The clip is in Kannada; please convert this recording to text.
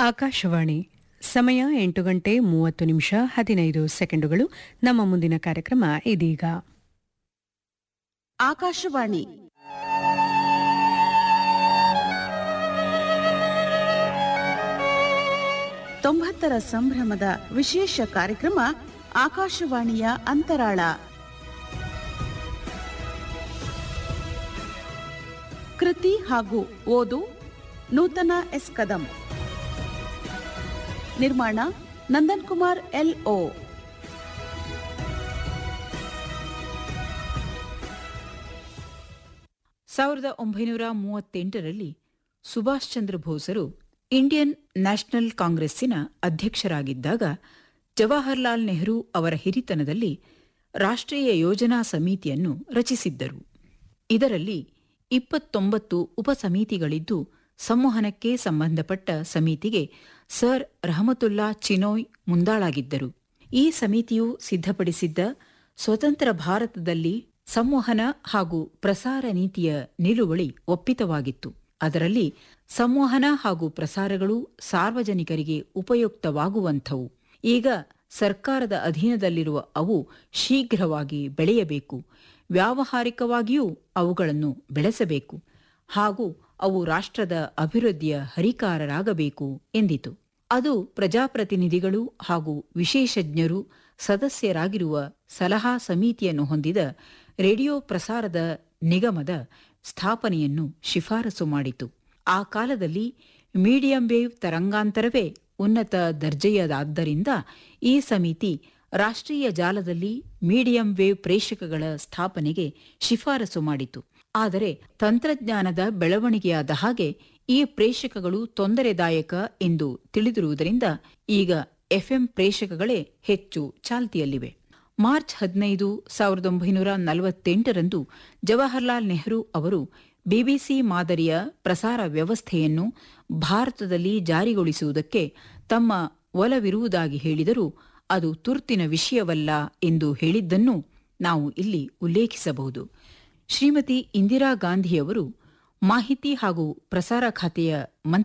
ಆಕಾಶವಾಣಿ ಸಮಯ ಎಂಟು ಗಂಟೆ ಮೂವತ್ತು ನಿಮಿಷ ಹದಿನೈದು ಸೆಕೆಂಡುಗಳು ನಮ್ಮ ಮುಂದಿನ ಕಾರ್ಯಕ್ರಮ ಇದೀಗ ಆಕಾಶವಾಣಿ ತೊಂಬತ್ತರ ಸಂಭ್ರಮದ ವಿಶೇಷ ಕಾರ್ಯಕ್ರಮ ಆಕಾಶವಾಣಿಯ ಅಂತರಾಳ ಕೃತಿ ಹಾಗೂ ಓದು ನೂತನ ಎಸ್ ಕದಂ ನಿರ್ಮಾಣ ನಂದನ್ ಕುಮಾರ್ ಎಲ್ ಓ ಸಾವಿರದ ಒಂಬೈನೂರ ಮೂವತ್ತೆಂಟರಲ್ಲಿ ಸುಭಾಷ್ ಚಂದ್ರ ಬೋಸರು ಇಂಡಿಯನ್ ನ್ಯಾಷನಲ್ ಕಾಂಗ್ರೆಸ್ಸಿನ ಅಧ್ಯಕ್ಷರಾಗಿದ್ದಾಗ ಜವಾಹರ್ಲಾಲ್ ನೆಹರು ಅವರ ಹಿರಿತನದಲ್ಲಿ ರಾಷ್ಟ್ರೀಯ ಯೋಜನಾ ಸಮಿತಿಯನ್ನು ರಚಿಸಿದ್ದರು ಇದರಲ್ಲಿ ಇಪ್ಪತ್ತೊಂಬತ್ತು ಉಪಸಮಿತಿಗಳಿದ್ದು ಸಂವಹನಕ್ಕೆ ಸಂಬಂಧಪಟ್ಟ ಸಮಿತಿಗೆ ಸರ್ ರಹಮತುಲ್ಲಾ ಚಿನೋಯ್ ಮುಂದಾಳಾಗಿದ್ದರು ಈ ಸಮಿತಿಯು ಸಿದ್ಧಪಡಿಸಿದ್ದ ಸ್ವತಂತ್ರ ಭಾರತದಲ್ಲಿ ಸಂವಹನ ಹಾಗೂ ಪ್ರಸಾರ ನೀತಿಯ ನಿಲುವಳಿ ಒಪ್ಪಿತವಾಗಿತ್ತು ಅದರಲ್ಲಿ ಸಂವಹನ ಹಾಗೂ ಪ್ರಸಾರಗಳು ಸಾರ್ವಜನಿಕರಿಗೆ ಉಪಯುಕ್ತವಾಗುವಂಥವು ಈಗ ಸರ್ಕಾರದ ಅಧೀನದಲ್ಲಿರುವ ಅವು ಶೀಘ್ರವಾಗಿ ಬೆಳೆಯಬೇಕು ವ್ಯಾವಹಾರಿಕವಾಗಿಯೂ ಅವುಗಳನ್ನು ಬೆಳೆಸಬೇಕು ಹಾಗೂ ಅವು ರಾಷ್ಟ್ರದ ಅಭಿವೃದ್ಧಿಯ ಹರಿಕಾರರಾಗಬೇಕು ಎಂದಿತು ಅದು ಪ್ರಜಾಪ್ರತಿನಿಧಿಗಳು ಹಾಗೂ ವಿಶೇಷಜ್ಞರು ಸದಸ್ಯರಾಗಿರುವ ಸಲಹಾ ಸಮಿತಿಯನ್ನು ಹೊಂದಿದ ರೇಡಿಯೋ ಪ್ರಸಾರದ ನಿಗಮದ ಸ್ಥಾಪನೆಯನ್ನು ಶಿಫಾರಸು ಮಾಡಿತು ಆ ಕಾಲದಲ್ಲಿ ಮೀಡಿಯಂ ವೇವ್ ತರಂಗಾಂತರವೇ ಉನ್ನತ ದರ್ಜೆಯದಾದ್ದರಿಂದ ಈ ಸಮಿತಿ ರಾಷ್ಟ್ರೀಯ ಜಾಲದಲ್ಲಿ ಮೀಡಿಯಂ ವೇವ್ ಪ್ರೇಷಕಗಳ ಸ್ಥಾಪನೆಗೆ ಶಿಫಾರಸು ಮಾಡಿತು ಆದರೆ ತಂತ್ರಜ್ಞಾನದ ಬೆಳವಣಿಗೆಯಾದ ಹಾಗೆ ಈ ಪ್ರೇಷಕಗಳು ತೊಂದರೆದಾಯಕ ಎಂದು ತಿಳಿದಿರುವುದರಿಂದ ಈಗ ಎಫ್ಎಂ ಪ್ರೇಷಕಗಳೇ ಹೆಚ್ಚು ಚಾಲ್ತಿಯಲ್ಲಿವೆ ಮಾರ್ಚ್ ಹದಿನೈದು ಸಾವಿರದ ಒಂಬೈನೂರ ನಲವತ್ತೆಂಟರಂದು ಜವಾಹರ್ಲಾಲ್ ನೆಹರು ಅವರು ಬಿಬಿಸಿ ಮಾದರಿಯ ಪ್ರಸಾರ ವ್ಯವಸ್ಥೆಯನ್ನು ಭಾರತದಲ್ಲಿ ಜಾರಿಗೊಳಿಸುವುದಕ್ಕೆ ತಮ್ಮ ಒಲವಿರುವುದಾಗಿ ಹೇಳಿದರೂ ಅದು ತುರ್ತಿನ ವಿಷಯವಲ್ಲ ಎಂದು ಹೇಳಿದ್ದನ್ನು ನಾವು ಇಲ್ಲಿ ಉಲ್ಲೇಖಿಸಬಹುದು ಶ್ರೀಮತಿ ಇಂದಿರಾ ಗಾಂಧಿಯವರು ಮಾಹಿತಿ ಹಾಗೂ ಪ್ರಸಾರ ಖಾತೆಯ